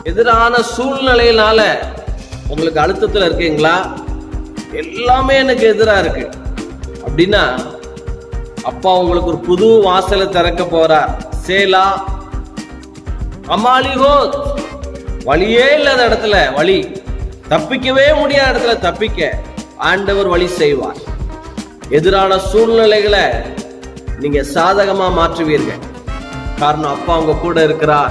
எதிரான சூழ்நிலையினால உங்களுக்கு அழுத்தத்துல இருக்கீங்களா எல்லாமே எனக்கு எதிரா இருக்கு அப்படின்னா அப்பா உங்களுக்கு ஒரு புது வாசலை திறக்க போறார் சேலா அமாலிகோத் வழியே இல்லாத இடத்துல வழி தப்பிக்கவே முடியாத இடத்துல தப்பிக்க ஆண்டவர் வழி செய்வார் எதிரான சூழ்நிலைகளை நீங்க சாதகமா மாற்றுவீர்கள் காரணம் அப்பா உங்க கூட இருக்கிறார்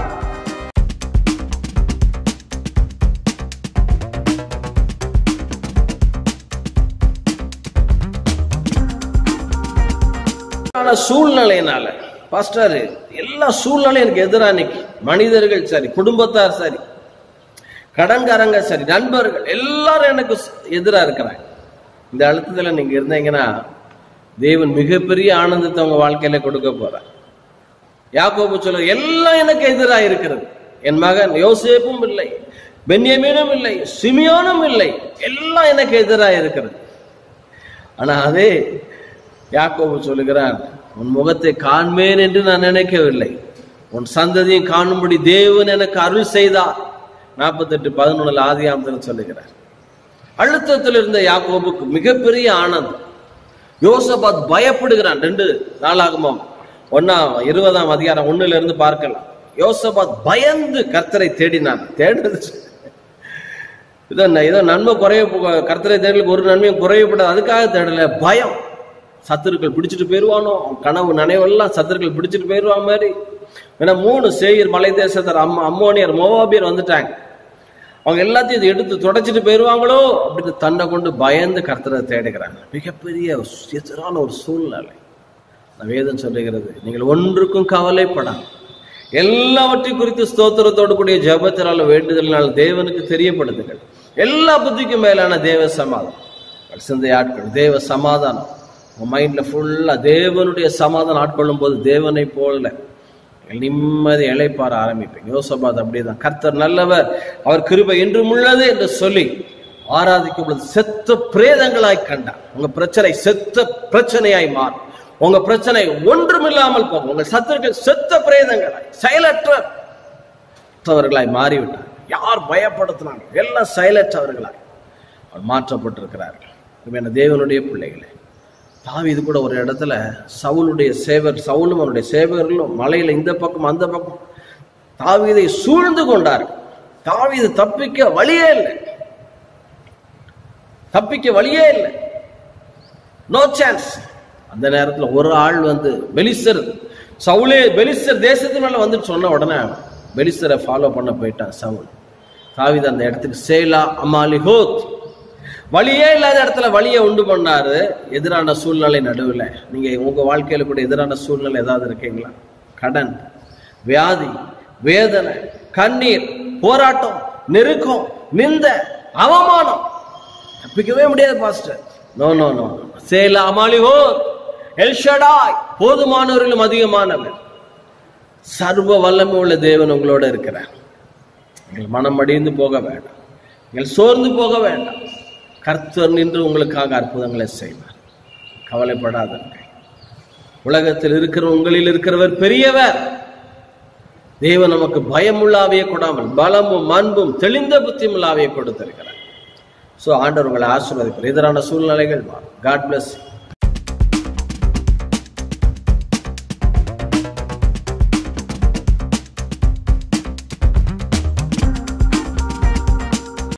ஆன சூழ்நிலையினால பாஸ்டர் எல்லா சூழ்நிலையும் எனக்கு எதிரா நிக்கி மனிதர்கள் சரி குடும்பத்தார் சரி கடன்காரங்க சரி நண்பர்கள் எல்லாரும் எனக்கு எதிரா இருக்கிறாங்க இந்த அழுத்தத்துல நீங்க இருந்தீங்கன்னா தேவன் மிகப்பெரிய ஆனந்தத்தை உங்க வாழ்க்கையில கொடுக்க போறார் யாக்கோபு சொல்ல எல்லாம் எனக்கு எதிரா இருக்கிறது என் மகன் யோசேப்பும் இல்லை பென்யமீனும் இல்லை சிமியோனும் இல்லை எல்லாம் எனக்கு எதிரா இருக்கிறது ஆனா அதே யாக்கோபு சொல்லுகிறான் உன் முகத்தை காண்பேன் என்று நான் நினைக்கவில்லை உன் சந்ததியை காணும்படி தேவன் எனக்கு அருள் செய்தார் நாற்பத்தெட்டு பதினொன்னுல ஆதியாமத்தில் சொல்லுகிறார் அழுத்தத்தில் இருந்த யாக்கோபுக்கு மிகப்பெரிய ஆனந்தம் யோசபாத் பயப்படுகிறான் ரெண்டு நாளாகமம் ஒன்னாம் இருபதாம் அதிகாரம் ஒண்ணுல இருந்து பார்க்கலாம் யோசபாத் பயந்து கர்த்தரை தேடினான் தேடுறது இதோ ஏதோ நன்மை குறைய கர்த்தரை தேடலுக்கு ஒரு நன்மையும் குறையப்படாது அதுக்காக தேடல பயம் சத்துருக்கள் பிடிச்சிட்டு போயிருவானோ அவன் கனவு நினைவெல்லாம் சத்துருக்கள் பிடிச்சிட்டு போயிருவான் மாதிரி ஏன்னா மூணு சேயர் மலை தேசத்தர் அம் அம்மோனியர் மோவாபியர் வந்துட்டாங்க அவங்க எல்லாத்தையும் இதை எடுத்து தொடச்சிட்டு போயிருவாங்களோ அப்படின்னு தன்னை கொண்டு பயந்து கர்த்தரை தேடுகிறாங்க மிகப்பெரிய எதிரான ஒரு சூழ்நிலை அந்த வேதம் சொல்லுகிறது நீங்கள் ஒன்றுக்கும் கவலைப்படாம் எல்லாவற்றை குறித்து ஸ்தோத்திரத்தோடு கூடிய ஜபத்தினால வேண்டுதலினால் தேவனுக்கு தெரியப்படுத்துங்கள் எல்லா புத்திக்கும் மேலான தேவ சமாதானம் சிந்தை ஆட்கள் தேவ சமாதானம் உங்க மைண்ட்ல ஃபுல்லா தேவனுடைய சமாதானம் ஆட்கொள்ளும் போது தேவனை போல நிம்மதி இழைப்பார ஆரம்பிப்பீங்க யோசபாத் அப்படிதான் கர்த்தர் நல்லவர் அவர் கிருபை என்றும் உள்ளது என்று சொல்லி ஆராதிக்கும் பொழுது செத்த பிரேதங்களாய் கண்டார் உங்க பிரச்சனை செத்த பிரச்சனையாய் மாறும் உங்க பிரச்சனை ஒன்றுமில்லாமல் போகும் உங்க சத்துருக்கள் செத்த பிரேதங்களாய் செயலற்றவர்களாய் மாறிவிட்டார் யார் பயப்படுத்தினாங்க எல்லாம் செயலற்றவர்களாய் அவர் மாற்றப்பட்டிருக்கிறார்கள் என்ன தேவனுடைய பிள்ளைகளே தாவீது கூட ஒரு இடத்துல சவுளுடைய சேவர் சவுலும் அவருடைய சேவகர்களும் மலையில இந்த பக்கம் அந்த பக்கம் தாவீதை சூழ்ந்து கொண்டார்கள் தாவீது தப்பிக்க வழியே இல்லை தப்பிக்க வழியே இல்லை நோ சான்ஸ் அந்த நேரத்துல ஒரு ஆள் வந்து பெலிஸ்தர் சவுலே பெலிஸ்தர் தேசத்து மேல வந்து சொன்ன உடனே பெலிஸ்தரை ஃபாலோ பண்ண போயிட்டான் சவுல் தாவீது அந்த இடத்துக்கு சேலா அமாலிஹோத் வழியே இல்லாத இடத்துல வழியை உண்டு பண்ணாரு எதிரான சூழ்நிலை நடுவில் நீங்க உங்க வாழ்க்கையில கூட எதிரான சூழ்நிலை ஏதாவது இருக்கீங்களா கடன் வியாதி வேதனை கண்ணீர் போராட்டம் நெருக்கம் நிந்த அவமானம் தப்பிக்கவே முடியாது பாஸ்டர் நோ நோ நோ சேலா அமாலிஹோ எல்ஷடாய் போதுமானவர்களும் அதிகமானவர் சர்வ வல்லமை உள்ள தேவன் உங்களோட இருக்கிறார் நீங்கள் மனம் அடிந்து போக வேண்டாம் நீங்கள் சோர்ந்து போக வேண்டாம் கர்த்தர் நின்று உங்களுக்காக அற்புதங்களை செய்வார் கவலைப்படாதீர்கள் உலகத்தில் இருக்கிற உங்களில் இருக்கிறவர் பெரியவர் தேவன் நமக்கு பயமுள்ளாவே கொடாமல் பலமும் அன்பும் தெளிந்த புத்தியுள்ளாவே கொடுத்திருக்கிறார் ஸோ ஆண்டவர் உங்களை ஆசீர்வதிப்பார் எதிரான சூழ்நிலைகள் காட் பிளஸ்